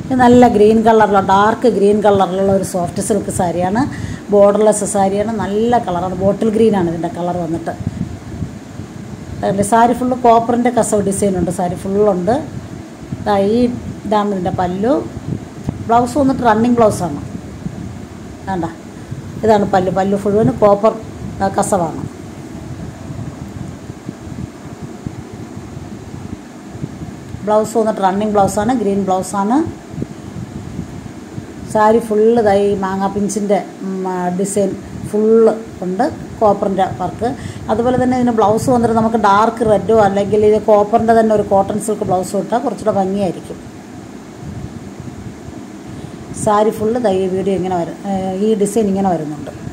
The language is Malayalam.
ഇത് നല്ല ഗ്രീൻ കളറിലുള്ള ഡാർക്ക് ഗ്രീൻ കളറിലുള്ള ഒരു സോഫ്റ്റ് സിൽക്ക് സാരിയാണ് ബോർഡർലെസ് സാരിയാണ് നല്ല കളറാണ് ബോട്ടിൽ ഗ്രീനാണ് ഇതിൻ്റെ കളർ വന്നിട്ട് അതുകൊണ്ട് സാരി ഫുള്ള് കോപ്പറിൻ്റെ കസവ് ഡിസൈൻ ഉണ്ട് സാരി ഫുള്ളുണ്ട് ദാ ഈ ഇതാണ് ഇതിൻ്റെ പല്ലു ബ്ലൗസ് വന്നിട്ട് റണ്ണിങ് ബ്ലൗസാണ് വേണ്ട ഇതാണ് പല്ലു പല്ലു ഫുള്ളുവിന് കോപ്പർ ആ, കസവാണ് ബ്ലൗസ് വന്നിട്ട് റണ്ണിങ് ബ്ലൗസാണ് ഗ്രീൻ ബ്ലൗസാണ് സാരി ഫുള്ള് തൈ മാങ്ങാ പിഞ്ചിൻ്റെ ഡിസൈൻ ഫുള്ള് ഉണ്ട് കോപ്പറിൻ്റെ വർക്ക് അതുപോലെ തന്നെ ഇതിന് ബ്ലൗസ് വന്നിട്ട് നമുക്ക് ഡാർക്ക് റെഡോ അല്ലെങ്കിൽ ഇത് കോപ്പറിൻ്റെ തന്നെ ഒരു കോട്ടൺ സിൽക്ക് ബ്ലൗസ് ഇട്ടാൽ കുറച്ചുകൂടെ ഭംഗിയായിരിക്കും സാരി ഫുള്ള് തൈ വീഡിയോ ഇങ്ങനെ വരും ഏഹ് ഈ ഡിസൈൻ ഇങ്ങനെ വരുന്നുണ്ട്